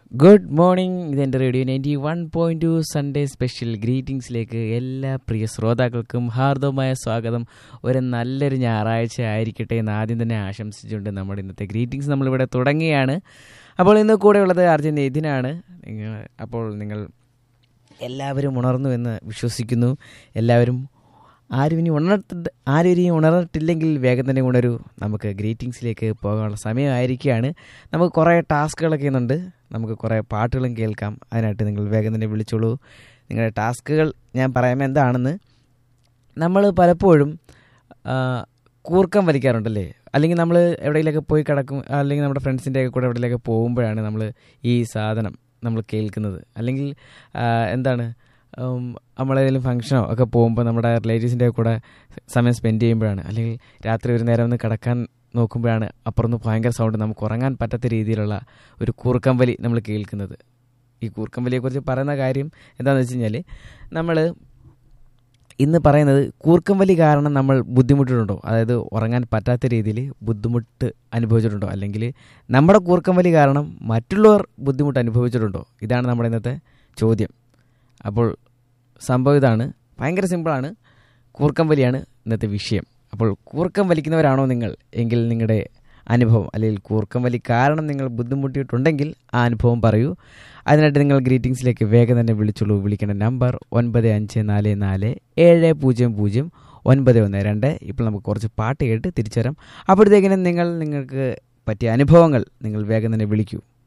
good morning ഇതെൻ്റെ radio ninety one point two Sunday special ഗ്രീറ്റിംഗ്സിലേക്ക് എല്ലാ പ്രിയ ശ്രോതാക്കൾക്കും ഹാർദവമായ സ്വാഗതം ഒരു നല്ലൊരു ഞായറാഴ്ച ആയിരിക്കട്ടെ എന്ന് ആദ്യം തന്നെ ആശംസിച്ചുകൊണ്ട് നമ്മുടെ ഇന്നത്തെ ഗ്രീറ്റിംഗ്സ് നമ്മളിവിടെ തുടങ്ങിയാണ് അപ്പോൾ ഇന്ന് കൂടെ ഉള്ളത് അർജുൻ ഇതിനാണ് നിങ്ങൾ അപ്പോൾ നിങ്ങൾ എല്ലാവരും ഉണർന്നു എന്ന് വിശ്വസിക്കുന്നു എല്ലാവരും ആരും ഇനി ഉണർത്തി ആരും ഇനി ഉണർന്നിട്ടില്ലെങ്കിൽ വേഗം തന്നെ ഉണരൂ നമുക്ക് ഗ്രീറ്റിംഗ്സിലേക്ക് പോകാനുള്ള സമയമായിരിക്കുകയാണ് നമുക്ക് കുറേ ടാസ്കുകളൊക്കെ ഇന്നുണ്ട് നമുക്ക് കുറേ പാട്ടുകളും കേൾക്കാം അതിനായിട്ട് നിങ്ങൾ വേഗം തന്നെ വിളിച്ചോളൂ നിങ്ങളുടെ ടാസ്കുകൾ ഞാൻ പറയാം എന്താണെന്ന് നമ്മൾ പലപ്പോഴും ആ, കൂർക്കം വലിക്കാറുണ്ടല്ലേ അല്ലെങ്കിൽ നമ്മൾ എവിടെയെങ്കിലൊക്കെ പോയി കിടക്കും അല്ലെങ്കിൽ നമ്മുടെ ഫ്രണ്ട്സിൻ്റെ ഒക്കെ കൂടെ എവിടെയെങ്കിലൊക്കെ പോകുമ്പോഴാണ് നമ്മൾ ഈ സാധനം നമ്മൾ കേൾക്കുന്നത് അല്ലെങ്കിൽ ആ, എന്താണ് ഉം, നമ്മളേതെങ്കിലും ഫംഗ്ഷനോ ഒക്കെ പോകുമ്പോൾ നമ്മുടെ റിലേറ്റീവ്സിൻ്റെ കൂടെ സമയം സ്പെൻഡ് ചെയ്യുമ്പോഴാണ് അല്ലെങ്കിൽ രാത്രി ഒരു നേരം ഒന്ന് കിടക്കാൻ നോക്കുമ്പോഴാണ് അപ്പുറത്ത് ഭയങ്കര സൗണ്ട് നമുക്ക് ഉറങ്ങാൻ പറ്റാത്ത രീതിയിലുള്ള ഒരു കൂർക്കം വലി നമ്മൾ കേൾക്കുന്നത് ഈ കൂർക്കം വലിയെക്കുറിച്ച് പറയുന്ന കാര്യം എന്താണെന്ന് വെച്ച് കഴിഞ്ഞാൽ നമ്മൾ ഇന്ന് പറയുന്നത് കൂർക്കം വലി കാരണം നമ്മൾ ബുദ്ധിമുട്ടിട്ടുണ്ടോ അതായത് ഉറങ്ങാൻ പറ്റാത്ത രീതിയിൽ ബുദ്ധിമുട്ട് അനുഭവിച്ചിട്ടുണ്ടോ അല്ലെങ്കിൽ നമ്മുടെ കൂർക്കം വലി കാരണം മറ്റുള്ളവർ ബുദ്ധിമുട്ട് അനുഭവിച്ചിട്ടുണ്ടോ ഇതാണ് നമ്മുടെ ഇന്നത്തെ ചോദ്യം അപ്പോൾ സംഭവം ഇതാണ് ഭയങ്കര സിമ്പിളാണ് കൂർക്കം വലിയാണ് ഇന്നത്തെ വിഷയം അപ്പോൾ കൂർക്കം വലിക്കുന്നവരാണോ നിങ്ങൾ എങ്കിൽ നിങ്ങളുടെ അനുഭവം അല്ലെങ്കിൽ കൂർക്കം വലി കാരണം നിങ്ങൾ ബുദ്ധിമുട്ടിയിട്ടുണ്ടെങ്കിൽ ആ അനുഭവം പറയൂ അതിനായിട്ട് നിങ്ങൾ ഗ്രീറ്റിംഗ്സിലേക്ക് വേഗം തന്നെ വിളിച്ചോളൂ വിളിക്കേണ്ട നമ്പർ ഒൻപത് അഞ്ച് നാല് നാല് ഏഴ് പൂജ്യം പൂജ്യം ഒൻപത് ഒന്ന് രണ്ട് ഇപ്പോൾ നമുക്ക് കുറച്ച് പാട്ട് കേട്ട് തിരിച്ചു വരാം അപ്പോഴത്തേക്കിനും നിങ്ങൾ നിങ്ങൾക്ക് പറ്റിയ അനുഭവങ്ങൾ നിങ്ങൾ വേഗം തന്നെ വിളിക്കൂ